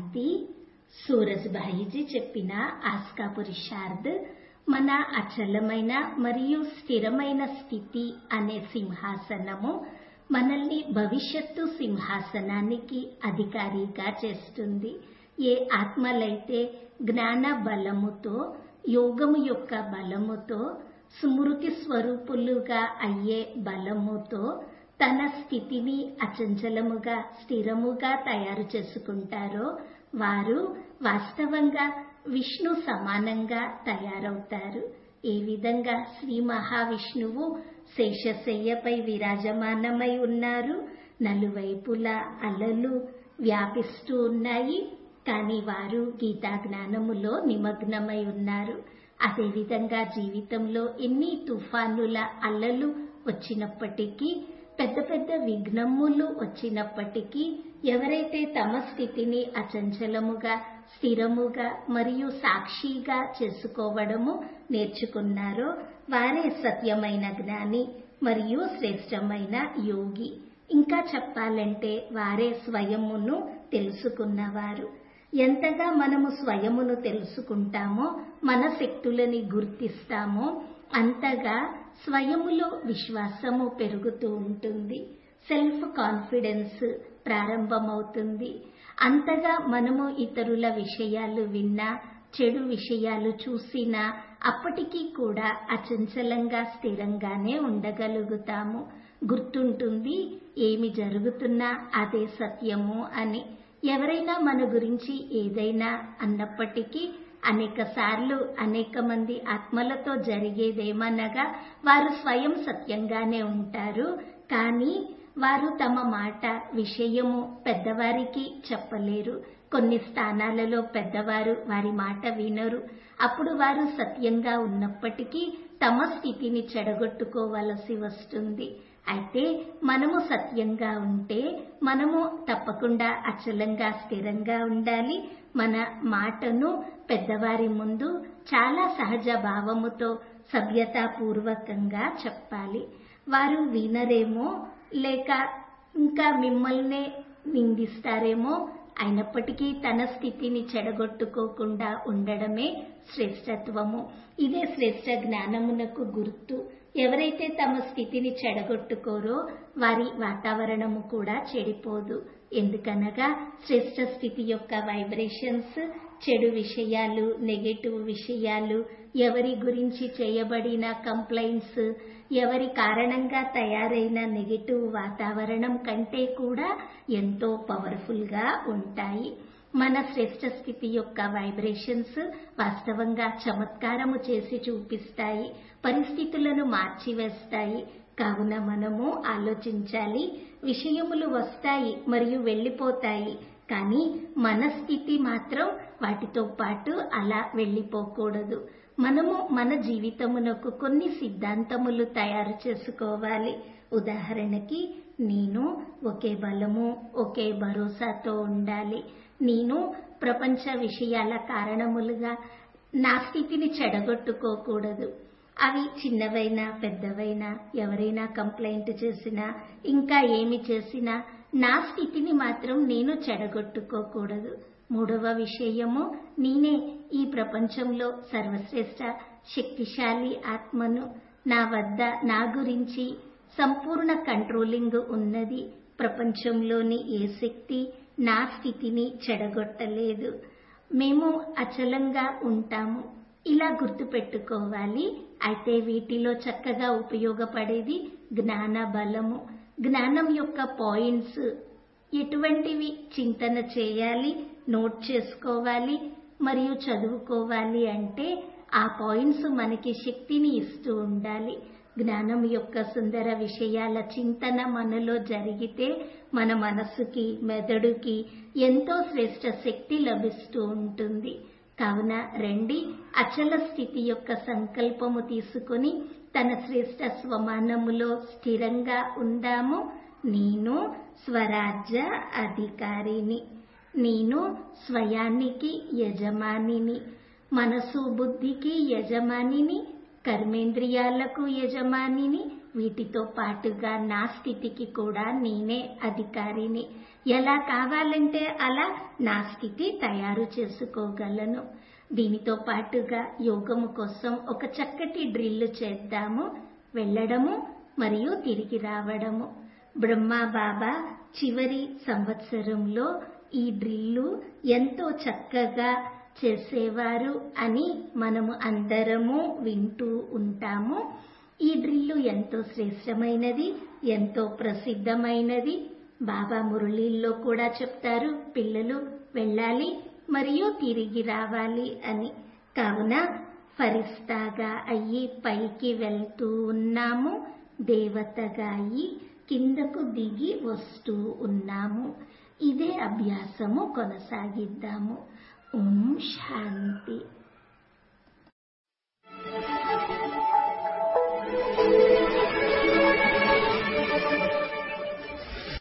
శాంతి సూరజ్భాయిజీ చెప్పిన ఆస్కా పురుషార్థ్ మన అచలమైన మరియు స్థిరమైన స్థితి అనే సింహాసనము మనల్ని భవిష్యత్తు సింహాసనానికి అధికారిగా చేస్తుంది ఏ ఆత్మలైతే జ్ఞాన బలముతో యోగము యొక్క బలముతో స్మృతి స్వరూపులుగా అయ్యే బలముతో తన స్థితిని అచంచలముగా స్థిరముగా తయారు చేసుకుంటారో వారు వాస్తవంగా విష్ణు సమానంగా తయారవుతారు ఏ విధంగా శ్రీ మహావిష్ణువు శేషశయ్యపై విరాజమానమై ఉన్నారు నలువైపులా అలలు వ్యాపిస్తూ ఉన్నాయి కానీ వారు గీతా జ్ఞానములో నిమగ్నమై ఉన్నారు అదేవిధంగా జీవితంలో ఎన్ని తుఫానుల అలలు వచ్చినప్పటికీ పెద్ద పెద్ద విఘ్నములు వచ్చినప్పటికీ ఎవరైతే తమ స్థితిని అచంచలముగా స్థిరముగా మరియు సాక్షిగా చేసుకోవడము నేర్చుకున్నారో వారే సత్యమైన జ్ఞాని మరియు శ్రేష్టమైన యోగి ఇంకా చెప్పాలంటే వారే స్వయమును తెలుసుకున్నవారు ఎంతగా మనము స్వయమును తెలుసుకుంటామో మన శక్తులని గుర్తిస్తామో అంతగా స్వయములో విశ్వాసము పెరుగుతూ ఉంటుంది సెల్ఫ్ కాన్ఫిడెన్స్ ప్రారంభమవుతుంది అంతగా మనము ఇతరుల విషయాలు విన్నా చెడు విషయాలు చూసినా అప్పటికీ కూడా అచంచలంగా స్థిరంగానే ఉండగలుగుతాము గుర్తుంటుంది ఏమి జరుగుతున్నా అదే సత్యము అని ఎవరైనా మన గురించి ఏదైనా అన్నప్పటికీ అనేక సార్లు అనేక మంది ఆత్మలతో జరిగేదేమనగా వారు స్వయం సత్యంగానే ఉంటారు కానీ వారు తమ మాట విషయము పెద్దవారికి చెప్పలేరు కొన్ని స్థానాలలో పెద్దవారు వారి మాట వినరు అప్పుడు వారు సత్యంగా ఉన్నప్పటికీ తమ స్థితిని చెడగొట్టుకోవలసి వస్తుంది అయితే మనము సత్యంగా ఉంటే మనము తప్పకుండా అచలంగా స్థిరంగా ఉండాలి మన మాటను పెద్దవారి ముందు చాలా సహజ భావముతో సభ్యతాపూర్వకంగా చెప్పాలి వారు వినరేమో లేక ఇంకా మిమ్మల్నే నిందిస్తారేమో అయినప్పటికీ తన స్థితిని చెడగొట్టుకోకుండా ఉండడమే శ్రేష్టత్వము ఇదే శ్రేష్ట జ్ఞానమునకు గుర్తు ఎవరైతే తమ స్థితిని చెడగొట్టుకోరో వారి వాతావరణము కూడా చెడిపోదు ఎందుకనగా శ్రేష్ట స్థితి యొక్క వైబ్రేషన్స్ చెడు విషయాలు నెగటివ్ విషయాలు ఎవరి గురించి చేయబడిన కంప్లైంట్స్ ఎవరి కారణంగా తయారైన నెగటివ్ వాతావరణం కంటే కూడా ఎంతో పవర్ఫుల్గా ఉంటాయి మన శ్రేష్ట స్థితి యొక్క వైబ్రేషన్స్ వాస్తవంగా చమత్కారము చేసి చూపిస్తాయి పరిస్థితులను మార్చివేస్తాయి కావున మనము ఆలోచించాలి విషయములు వస్తాయి మరియు వెళ్ళిపోతాయి కానీ మన స్థితి మాత్రం వాటితో పాటు అలా వెళ్ళిపోకూడదు మనము మన జీవితమునకు కొన్ని సిద్ధాంతములు తయారు చేసుకోవాలి ఉదాహరణకి నేను ఒకే బలము ఒకే భరోసాతో ఉండాలి నేను ప్రపంచ విషయాల కారణములుగా నా స్థితిని చెడగొట్టుకోకూడదు అవి చిన్నవైనా పెద్దవైనా ఎవరైనా కంప్లైంట్ చేసినా ఇంకా ఏమి చేసినా నా స్థితిని మాత్రం నేను చెడగొట్టుకోకూడదు మూడవ విషయము నేనే ఈ ప్రపంచంలో సర్వశ్రేష్ట శక్తిశాలి ఆత్మను నా వద్ద నా గురించి సంపూర్ణ కంట్రోలింగ్ ఉన్నది ప్రపంచంలోని ఏ శక్తి నా స్థితిని చెడగొట్టలేదు మేము అచలంగా ఉంటాము ఇలా గుర్తుపెట్టుకోవాలి అయితే వీటిలో చక్కగా ఉపయోగపడేది జ్ఞాన బలము జ్ఞానం యొక్క పాయింట్స్ ఎటువంటివి చింతన చేయాలి నోట్ చేసుకోవాలి మరియు చదువుకోవాలి అంటే ఆ పాయింట్స్ మనకి శక్తిని ఇస్తూ ఉండాలి జ్ఞానం యొక్క సుందర విషయాల చింతన మనలో జరిగితే మన మనస్సుకి మెదడుకి ఎంతో శ్రేష్ట శక్తి లభిస్తూ ఉంటుంది కావున రండి అచల స్థితి యొక్క సంకల్పము తీసుకుని తన శ్రేష్ట స్వమానములో స్థిరంగా ఉందాము నేను స్వరాజ్య అధికారిని నేను స్వయానికి యజమానిని మనసు బుద్ధికి యజమానిని కర్మేంద్రియాలకు యజమానిని వీటితో పాటుగా నా స్థితికి కూడా నేనే అధికారిని ఎలా కావాలంటే అలా నా స్థితి తయారు చేసుకోగలను దీనితో పాటుగా యోగము కోసం ఒక చక్కటి డ్రిల్ చేద్దాము వెళ్ళడము మరియు తిరిగి రావడము బ్రహ్మా బాబా చివరి సంవత్సరంలో ఈ డ్రిల్లు ఎంతో చక్కగా చేసేవారు అని మనము అందరము వింటూ ఉంటాము ఈ డ్రిల్లు ఎంతో శ్రేష్టమైనది ఎంతో ప్రసిద్ధమైనది బాబా మురళీల్లో కూడా చెప్తారు పిల్లలు వెళ్ళాలి మరియు తిరిగి రావాలి అని కావున ఫరిస్తాగా అయ్యి పైకి వెళ్తూ ఉన్నాము దేవతగా అయ్యి కిందకు దిగి వస్తూ ఉన్నాము ఇదే అభ్యాసము కొనసాగిద్దాము ఓం శాంతి